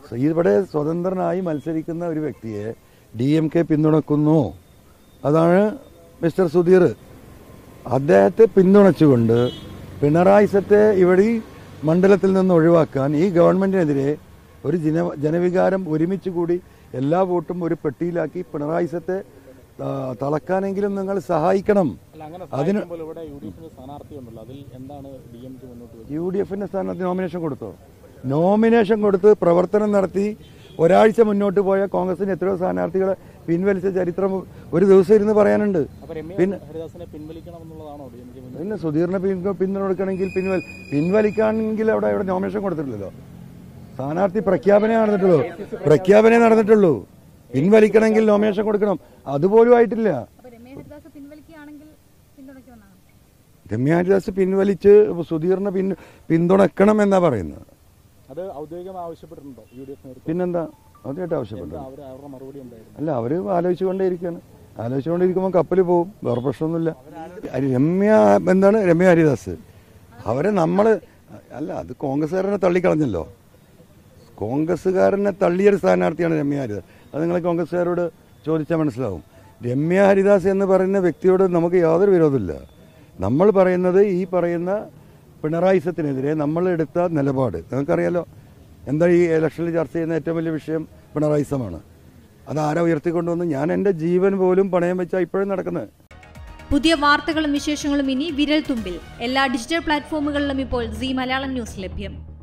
ഇവിടെ സ്വതന്ത്രനായി മത്സരിക്കുന്ന ഒരു വ്യക്തിയെ ഡി എം കെ പിന്തുണക്കുന്നു അതാണ് മിസ്റ്റർ സുധീർ അദ്ദേഹത്തെ പിന്തുണച്ചുകൊണ്ട് പിണറായി സത്തെ ഇവിടെ ഈ മണ്ഡലത്തിൽ നിന്ന് ഒഴിവാക്കാൻ ഈ ഗവൺമെന്റിനെതിരെ ഒരു ജന ജനവികാരം ഒരുമിച്ച് കൂടി എല്ലാ വോട്ടും ഒരു പെട്ടിയിലാക്കി പിണറായി സത്തെ ആ, തളക്കാനെങ്കിലും നിങ്ങൾ സഹായിക്കണം അല്ല അങ്ങനെ അതിന് സഹായിക്കുമ്പോൾ ഇവിടെ യു ഡി എഫിന് സ്ഥാനാർത്ഥി ഉണ്ടല്ലോ അതിൽ എന്താണ് ഡി എം കെ മുന്നോട്ട് വെച്ചത് യു ഡി എഫിന്റെ സ്ഥാനത്ത് നോമിനേഷൻ കൊടുത്തോ നോമിനേഷൻ കൊടുത്ത് പ്രവർത്തനം നടത്തി ഒരാഴ്ച മുന്നോട്ട് പോയ കോൺഗ്രസിന് എത്രയോ സ്ഥാനാർത്ഥികളെ പിൻവലിച്ച ചരിത്രം ഒരു ദിവസം ഇരുന്ന് പറയാനുണ്ട് അപ്പൊ രമ്യ പിന്നെ ഹരിദാസിനെ പിൻവലിക്കണം എന്നുള്ളതാണോ ഡി എം കെ മുന്നോട്ട് പിന്നെ സുധീറിനെ പിൻ പിന്തുണക്കണമെങ്കിൽ പിൻവൽ പിൻവലിക്കാണെങ്കിൽ അവിടെ ഇവിടെ നോമിനേഷൻ കൊടുത്തിട്ടില്ലല്ലോ സ്ഥാനാർത്ഥി പ്രഖ്യാപനം നടന്നിട്ടുള്ളൂ പ്രഖ്യാപനം നടന്നിട്ടുള്ളൂ പിൻവലിക്കണമെങ്കിൽ നോമിനേഷൻ കൊടുക്കണം അതുപോലും ആയിട്ടില്ല അപ്പൊ രമ്യ ഹരിദാസ് പിൻവലിക്കുകയാണെങ്കിൽ പിന്തുണയ്ക്കുമെന്നാണ് രമ്യാരിദാസ് പിൻവലിച്ച് സുധീറിനെ പിൻ പിന്തുണക്കണം എന്നാ പറയുന്നത് അത് ഔദ്യോഗികമായി ആവശ്യപ്പെട്ടിട്ടുണ്ടോ യു ഡി എഫ് നേതൃത്വം പിന്നെന്താ അതായിട്ട് ആവശ്യപ്പെട്ടു അവർ അവരുടെ മറുപടി എന്തായിരുന്നു അല്ല അവര് ആലോചിച്ചുകൊണ്ടേയിരിക്കുകയാണ് ആലോചിച്ചുകൊണ്ടിരിക്കുമ്പോൾ കപ്പൽ പോകും വേറെ പ്രശ്നമൊന്നുമില്ല അരി- രമ്യ എന്താണ് രമ്യ ഹരിദാസ് അവരെ നമ്മൾ അല്ല അത് കോൺഗ്രസ്സുകാരനെ തള്ളിക്കളഞ്ഞല്ലോ കോൺഗ്രസ്സുകാരനെ തള്ളിയൊരു സ്ഥാനാർത്ഥിയാണ് രമ്യ ഹരിദാസ് അത് നിങ്ങൾ കോൺഗ്രസ്സുകാരോട് ചോദിച്ചാൽ മനസ്സിലാവും രമ്യ ഹരിദാസ് എന്ന് പറയുന്ന വ്യക്തിയോട് നമുക്ക് യാതൊരു വിരോധമില്ല നമ്മൾ പറയുന്നത് ഈ പറയുന്ന പിണറായിസത്തിനെതിരെ നമ്മൾ എടുത്ത നിലപാട് നിങ്ങൾക്കറിയാലോ എന്താ ഈ ഇലക്ഷനിൽ ചർച്ച ചെയ്യുന്ന ഏറ്റവും വലിയ വിഷയം പിണറായിസമാണ് അത് ആരാ ഉയർത്തിക്കൊണ്ടുവന്ന് ഞാൻ എൻ്റെ ജീവൻ പോലും പണയം വെച്ചാൽ ഇപ്പോഴും നടക്കുന്നത് പുതിയ വാർത്തകളും വിശേഷങ്ങളും ഇനി വിരൽ തുമ്പിൽ എല്ലാ ഡിജിറ്റൽ പ്ലാറ്റ്ഫോമുകളിലും ഇപ്പോൾ സി മലയാളം ന്യൂസ് ലഭ്യം